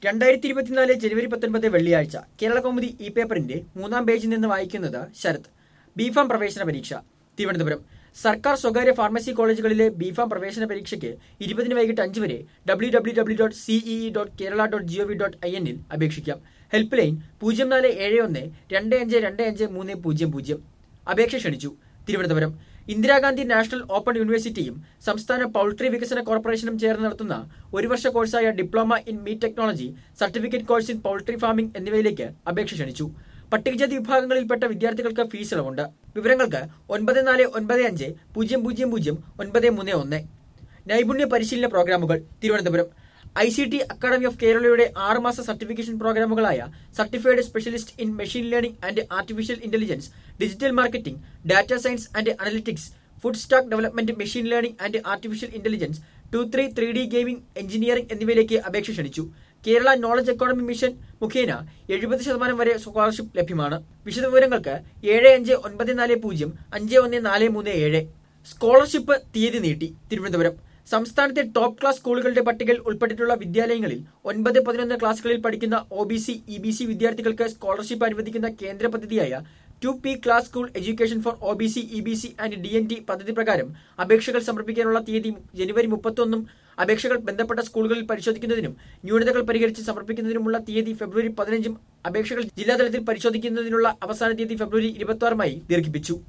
രണ്ടായിരത്തി ഇരുപത്തിനാല് ജനുവരി പത്തൊൻപത് വെള്ളിയാഴ്ച കേരള കൗമുദി ഇ പേപ്പറിന്റെ മൂന്നാം പേജിൽ നിന്ന് വായിക്കുന്നത് ശരത് ബിഫാം പ്രവേശന പരീക്ഷ തിരുവനന്തപുരം സർക്കാർ സ്വകാര്യ ഫാർമസി കോളേജുകളിലെ ബിഫാം പ്രവേശന പരീക്ഷയ്ക്ക് ഇരുപതിന് വൈകിട്ട് അഞ്ച് വരെ W W W dot C E E dot Kerala dot G O V dot I എന്നിൽ അപേക്ഷിക്കാം ഹെൽപ്പ് ലൈൻ പൂജ്യം നാല് ഏഴ് ഒന്ന് രണ്ട് അഞ്ച് രണ്ട് അഞ്ച് മൂന്ന് പൂജ്യം പൂജ്യം അപേക്ഷ ക്ഷണിച്ചു തിരുവനന്തപുരം ഇന്ദിരാഗാന്ധി നാഷണൽ ഓപ്പൺ യൂണിവേഴ്സിറ്റിയും സംസ്ഥാന പൌൾട്രി വികസന കോർപ്പറേഷനും ചേർന്ന് നടത്തുന്ന ഒരു വർഷ കോഴ്സായ diploma in meat technology certificate course in poultry farming എന്നിവയിലേക്ക് അപേക്ഷ ക്ഷണിച്ചു പട്ടികജാതി വിഭാഗങ്ങളിൽപ്പെട്ട വിദ്യാർത്ഥികൾക്ക് ഫീസ് ഇളവുണ്ട് വിവരങ്ങൾക്ക് ഒൻപത് നാല് ഒൻപത് അഞ്ച് പൂജ്യം പൂജ്യം പൂജ്യം ഒൻപത് മൂന്ന് ഒന്ന് നൈപുണ്യ പരിശീലന പ്രോഗ്രാമുകൾ Thiruvananthapuram I C T academy of കേരളയുടെ ആറുമാസ സർട്ടിഫിക്കേഷൻ പ്രോഗ്രാമുകളായ certified specialist in machine learning and artificial intelligence digital marketing data science and analytics full stack development machine learning and artificial intelligence two three three D gaming engineering എന്നിവയിലേക്ക് അപേക്ഷ ക്ഷണിച്ചു Kerala knowledge economy mission മുഖേന എഴുപത് ശതമാനം വരെ scholarship ലഭ്യമാണ് വിശദവിവരങ്ങൾക്ക് ഏഴ് അഞ്ച് ഒൻപത് നാല് പൂജ്യം അഞ്ച് ഒന്ന് നാല് മൂന്ന് ഏഴ് സ്കോളർഷിപ്പ് തീയതി നീട്ടി തിരുവനന്തപുരം സംസ്ഥാനത്തെ ടോപ്പ് ക്ലാസ് സ്കൂളുകളുടെ പട്ടികയിൽ ഉൾപ്പെട്ടിട്ടുള്ള വിദ്യാലയങ്ങളിൽ ഒൻപത് പതിനൊന്ന് ക്ലാസുകളിൽ പഠിക്കുന്ന O B C E B C വിദ്യാർത്ഥികൾക്ക് സ്കോളർഷിപ്പ് അനുവദിക്കുന്ന കേന്ദ്ര പദ്ധതിയായ top class school education for O B C E B C and D N T പദ്ധതി പ്രകാരം അപേക്ഷകൾ സമർപ്പിക്കാനുള്ള തീയതി ജനുവരി മുപ്പത്തൊന്നും അപേക്ഷകൾ ബന്ധപ്പെട്ട സ്കൂളുകളിൽ പരിശോധിക്കുന്നതിനും ന്യൂനതകൾ പരിഹരിച്ച് സമർപ്പിക്കുന്നതിനുമുള്ള തീയതി ഫെബ്രുവരി പതിനഞ്ചും അപേക്ഷകൾ ജില്ലാതലത്തിൽ പരിശോധിക്കുന്നതിനുള്ള അവസാന തീയതി ഫെബ്രുവരി ഇരുപത്തി ആറുമായി ദീർഘിപ്പിച്ചു